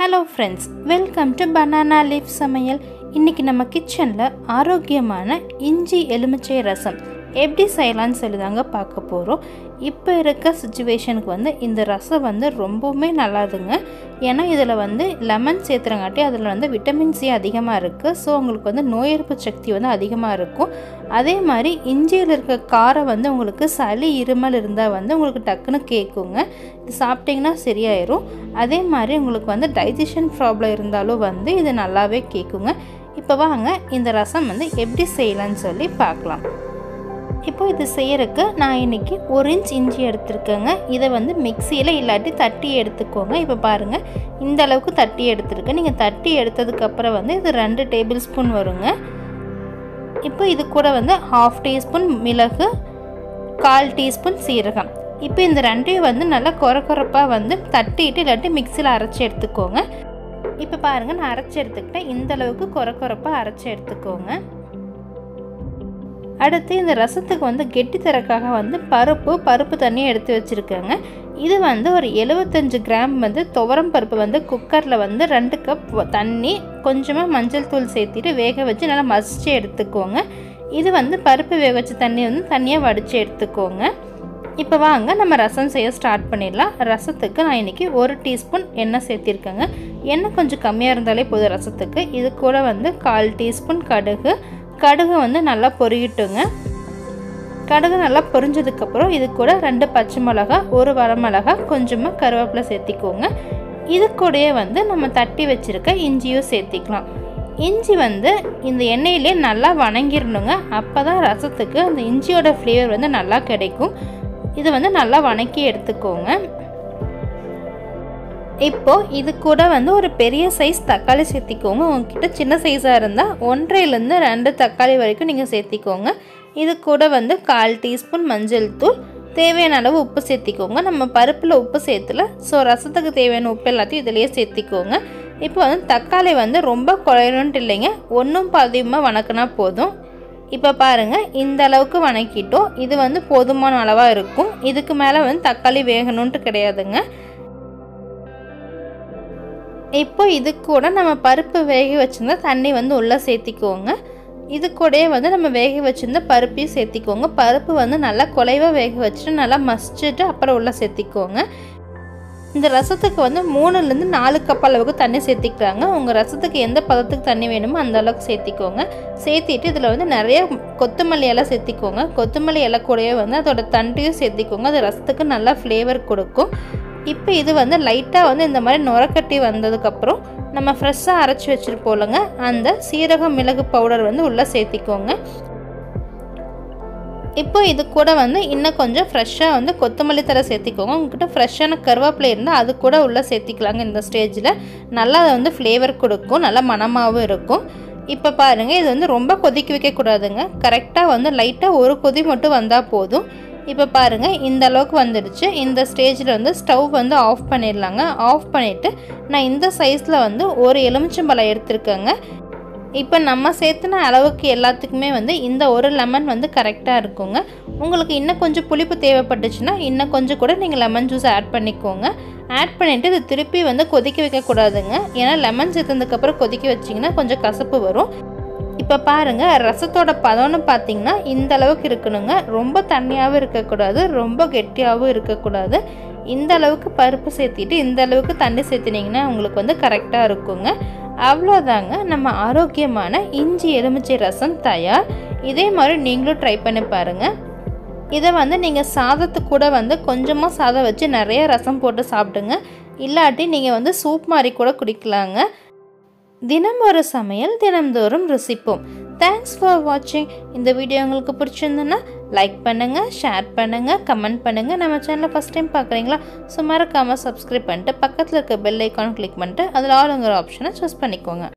hello friends welcome to banana leaf சமையல் இன்றைக்கி நம்ம கிச்சனில் ஆரோக்கியமான இஞ்சி எலுமிச்சை ரசம் எப்படி செய்யலாம்னு சொல்லி தாங்க பார்க்க போகிறோம் இப்போ இருக்க சுச்சுவேஷனுக்கு வந்து இந்த ரசம் வந்து ரொம்பவுமே நல்லாதுங்க ஏன்னா இதில் வந்து லெமன் சேர்த்துறங்காட்டி அதில் வந்து விட்டமின் சி அதிகமாக இருக்குது ஸோ உங்களுக்கு வந்து நோய் எதிர்ப்பு சக்தி வந்து அதிகமாக இருக்கும் அதே மாதிரி இஞ்சியில் இருக்க காரம் வந்து உங்களுக்கு சளி இருமல் இருந்தால் வந்து உங்களுக்கு டக்குன்னு கேட்குங்க இது சாப்பிட்டிங்கன்னா சரியாயிரும் அதே மாதிரி உங்களுக்கு வந்து டைஜஷன் ப்ராப்ளம் இருந்தாலும் வந்து இது நல்லாவே கேட்குங்க இப்போ வாங்க இந்த ரசம் வந்து எப்படி செய்யலாம்னு சொல்லி பார்க்கலாம் இப்போ இது செய்யறதுக்கு நான் இன்றைக்கி ஒரு இன்ச் இஞ்சி எடுத்திருக்கேங்க இதை வந்து மிக்சியில் இல்லாட்டி தட்டி எடுத்துக்கோங்க இப்போ பாருங்கள் இந்த அளவுக்கு தட்டி எடுத்துருக்கேன் நீங்கள் தட்டி எடுத்ததுக்கப்புறம் வந்து இது ரெண்டு டேபிள் ஸ்பூன் வருங்க இப்போ இது கூட வந்து ஹாஃப் டீஸ்பூன் மிளகு கால் டீஸ்பூன் சீரகம் இப்போ இந்த ரெண்டையும் வந்து நல்லா குறை குறைப்பாக வந்து தட்டிட்டு இல்லாட்டி மிக்சியில் அரைச்சி எடுத்துக்கோங்க இப்போ பாருங்கள் நான் அரைச்சி எடுத்துக்கிட்டேன் இந்த அளவுக்கு குறை குறைப்பாக அரைச்சி எடுத்துக்கோங்க அடுத்து இந்த ரசத்துக்கு வந்து கெட்டி தரக்காக வந்து பருப்பு பருப்பு தண்ணியை எடுத்து வச்சுருக்கேங்க இது வந்து ஒரு எழுபத்தஞ்சு கிராம் வந்து துவரம் பருப்பு வந்து குக்கரில் வந்து ரெண்டு கப் தண்ணி கொஞ்சமாக மஞ்சள் தூள் சேர்த்திட்டு வேக வச்சு நல்லா மசிச்சு எடுத்துக்கோங்க இது வந்து பருப்பு வேக வச்ச தண்ணி வந்து தண்ணியாக வடித்து எடுத்துக்கோங்க இப்போ வாங்க நம்ம ரசம் செய்ய ஸ்டார்ட் பண்ணிடலாம் ரசத்துக்கு நான் இன்றைக்கி ஒரு டீஸ்பூன் எண்ணெய் சேர்த்திருக்கேங்க எண்ணெய் கொஞ்சம் கம்மியாக இருந்தாலே போதும் ரசத்துக்கு இது கூட வந்து கால் டீஸ்பூன் கடுகு கடுகு வந்து நல்லா பொரியிட்டுங்க கடுகு நல்லா பொரிஞ்சதுக்கப்புறம் இது கூட ரெண்டு பச்சை மிளகா ஒரு வரமிளகா கொஞ்சமாக கருவேப்பிலை சேர்த்திக்கோங்க இது கூடயே வந்து நம்ம தட்டி வச்சுருக்க இஞ்சியும் சேர்த்திக்கலாம் இஞ்சி வந்து இந்த எண்ணெயிலே நல்லா வணங்கிடணுங்க அப்போ தான் ரசத்துக்கு அந்த இஞ்சியோட ஃப்ளேவர் வந்து நல்லா கிடைக்கும் இது வந்து நல்லா வணக்கி எடுத்துக்கோங்க இப்போ இது கூட வந்து ஒரு பெரிய சைஸ் தக்காளி சேர்த்திக்கோங்க உங்ககிட்ட சின்ன சைஸாக இருந்தால் ஒன்றையிலேருந்து ரெண்டு தக்காளி வரைக்கும் நீங்கள் சேர்த்திக்கோங்க இது கூட வந்து கால் டீஸ்பூன் மஞ்சள் தூள் தேவையான அளவு உப்பு சேர்த்திக்கோங்க நம்ம பருப்பில் உப்பு சேர்த்துல ஸோ ரசத்துக்கு தேவையான உப்பு எல்லாத்தையும் இதிலேயே சேர்த்திக்கோங்க இப்போ வந்து தக்காளி வந்து ரொம்ப குறையணுன்ட்டு இல்லைங்க ஒன்றும் பாதியமாக வணக்கினா போதும் இப்போ பாருங்கள் இந்த அளவுக்கு வணக்கிட்டோம் இது வந்து போதுமான அளவாக இருக்கும் இதுக்கு மேலே வந்து தக்காளி வேகணுன்ட்டு கிடையாதுங்க இப்போ இது கூட நம்ம பருப்பு வேக வச்சுருந்தா தண்ணி வந்து உள்ளே சேர்த்திக்கோங்க இது கூடயே வந்து நம்ம வேக வச்சுருந்த பருப்பையும் சேர்த்திக்கோங்க பருப்பு வந்து நல்லா குலைவாக வேக வச்சுட்டு நல்லா மசிச்சுட்டு அப்புறம் உள்ளே சேர்த்திக்கோங்க இந்த ரசத்துக்கு வந்து மூணுலேருந்து நாலு கப் அளவுக்கு தண்ணி சேர்த்திக்கிறாங்க உங்கள் ரசத்துக்கு எந்த பதத்துக்கு தண்ணி வேணுமோ அந்த அளவுக்கு சேர்த்திக்கோங்க சேர்த்திட்டு இதில் வந்து நிறைய கொத்தமல்லி இலை சேர்த்திக்கோங்க கொத்தமல்லி இலை கூடயே வந்து அதோட தண்டையும் சேர்த்திக்கோங்க அது ரசத்துக்கு நல்லா ஃப்ளேவர் கொடுக்கும் இப்போ இது வந்து லைட்டாக வந்து இந்த மாதிரி நுரக்கட்டி வந்ததுக்கப்புறம் நம்ம ஃப்ரெஷ்ஷாக அரைச்சி வச்சுருப்போம்லங்க அந்த சீரகம் மிளகு பவுடர் வந்து உள்ளே சேர்த்திக்கோங்க இப்போ இது கூட வந்து இன்னும் கொஞ்சம் ஃப்ரெஷ்ஷாக வந்து கொத்தமல்லி தர சேர்த்திக்கோங்க உங்ககிட்ட ஃப்ரெஷ்ஷான கருவேப்பிலை இருந்தால் அது கூட உள்ளே சேர்த்திக்கலாங்க இந்த ஸ்டேஜில் நல்லா அது வந்து ஃப்ளேவர் கொடுக்கும் நல்லா மனமாகவும் இருக்கும் இப்போ பாருங்கள் இது வந்து ரொம்ப கொதிக்க வைக்கக்கூடாதுங்க கரெக்டாக வந்து லைட்டாக ஒரு கொதி மட்டும் வந்தால் போதும் இப்போ பாருங்கள் இந்த அளவுக்கு வந்துடுச்சு இந்த ஸ்டேஜில் வந்து ஸ்டவ் வந்து ஆஃப் பண்ணிடலாங்க ஆஃப் பண்ணிவிட்டு நான் இந்த சைஸில் வந்து ஒரு எலுமிச்சம்பழம் எடுத்திருக்கேங்க இப்போ நம்ம சேர்த்துன அளவுக்கு எல்லாத்துக்குமே வந்து இந்த ஒரு லெமன் வந்து கரெக்டாக இருக்குங்க உங்களுக்கு இன்னும் கொஞ்சம் புளிப்பு தேவைப்பட்டுச்சுன்னா இன்னும் கொஞ்சம் கூட நீங்கள் லெமன் ஜூஸ் ஆட் பண்ணிக்கோங்க ஆட் பண்ணிவிட்டு இது திருப்பி வந்து கொதிக்க வைக்கக்கூடாதுங்க ஏன்னா லெமன் சேர்த்ததுக்கப்புறம் கொதிக்க வச்சிங்கன்னா கொஞ்சம் கசப்பு வரும் இப்போ பாருங்கள் ரசத்தோட பதம்னு பார்த்தீங்கன்னா இந்த அளவுக்கு இருக்கணுங்க ரொம்ப தண்ணியாகவும் இருக்கக்கூடாது ரொம்ப கெட்டியாகவும் இருக்கக்கூடாது இந்த அளவுக்கு பருப்பு சேர்த்திட்டு இந்த அளவுக்கு தண்ணி சேர்த்தினீங்கன்னா உங்களுக்கு வந்து கரெக்டாக இருக்குங்க அவ்வளோதாங்க நம்ம ஆரோக்கியமான இஞ்சி எலுமிச்சை ரசம் தயார் இதே மாதிரி நீங்களும் ட்ரை பண்ணி பாருங்கள் இதை வந்து நீங்கள் சாதத்து கூட வந்து கொஞ்சமாக சாதம் வச்சு நிறைய ரசம் போட்டு சாப்பிடுங்க இல்லாட்டி நீங்கள் வந்து சூப் மாதிரி கூட குடிக்கலாங்க தினம் ஒரு சமையல் தினம்தோறும் ருசிப்போம் தேங்க்ஸ் ஃபார் வாட்சிங் இந்த வீடியோ உங்களுக்கு பிடிச்சிருந்துன்னா லைக் பண்ணுங்கள் ஷேர் பண்ணுங்கள் கமெண்ட் பண்ணுங்கள் நம்ம சேனலை ஃபஸ்ட் டைம் பார்க்குறீங்களா ஸோ மறக்காமல் சப்ஸ்கிரைப் பண்ணிட்டு பக்கத்தில் இருக்க பெல் ஐக்கான் கிளிக் பண்ணிட்டு அதில் ஆளுங்கிற ஆப்ஷனை சூஸ் பண்ணிக்கோங்க